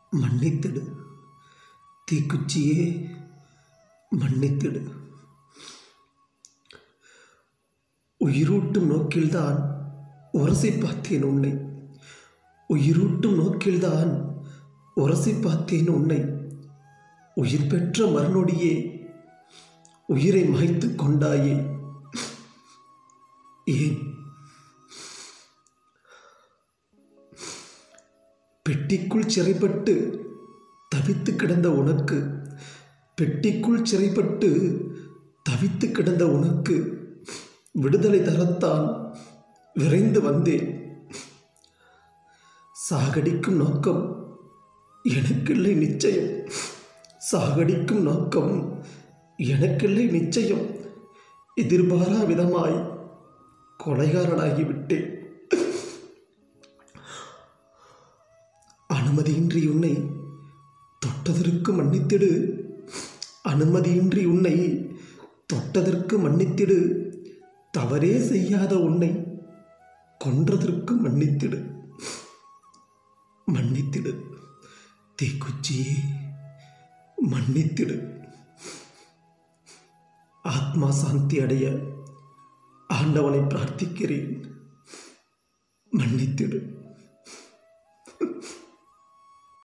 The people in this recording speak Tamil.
மன்னித்திடு தீக்குச்சியே மன்னித்திடு உயிரூட்டும் நோக்கில்தான் உரசி பார்த்தேன் உன்னை உயிரூட்டும் நோக்கில்தான் உரசி பார்த்தேன் உன்னை உயிர் பெற்ற மறுநொடியே உயிரை மாய்த்து கொண்டாயே ஏன் பெட்டிக்குள் சிறைப்பட்டு தவித்து கிடந்த உனக்கு பெட்டிக்குள் சிறைப்பட்டு தவித்து கிடந்த உனக்கு விடுதலை தரத்தான் விரைந்து வந்தேன் சாகடிக்கும் நோக்கம் எனக்கில்லை நிச்சயம் சாகடிக்கும் நோக்கம் எனக்கில்லை நிச்சயம் எதிர்பாரா விதமாய் கொலைகாரனாகிவிட்டேன் அனுமதியின்றி உன்னை தொட்டதற்கு மன்னித்திடு அனுமதியின்றி உன்னை தொட்டதற்கு மன்னித்திடு தவறே செய்யாத உன்னை கொன்றதற்கு மன்னித்திடு மன்னித்திடு தீக்குச்சியே மன்னித்திடு ஆத்மா சாந்தி அடைய ஆண்டவனை பிரார்த்திக்கிறேன் மன்னித்திடு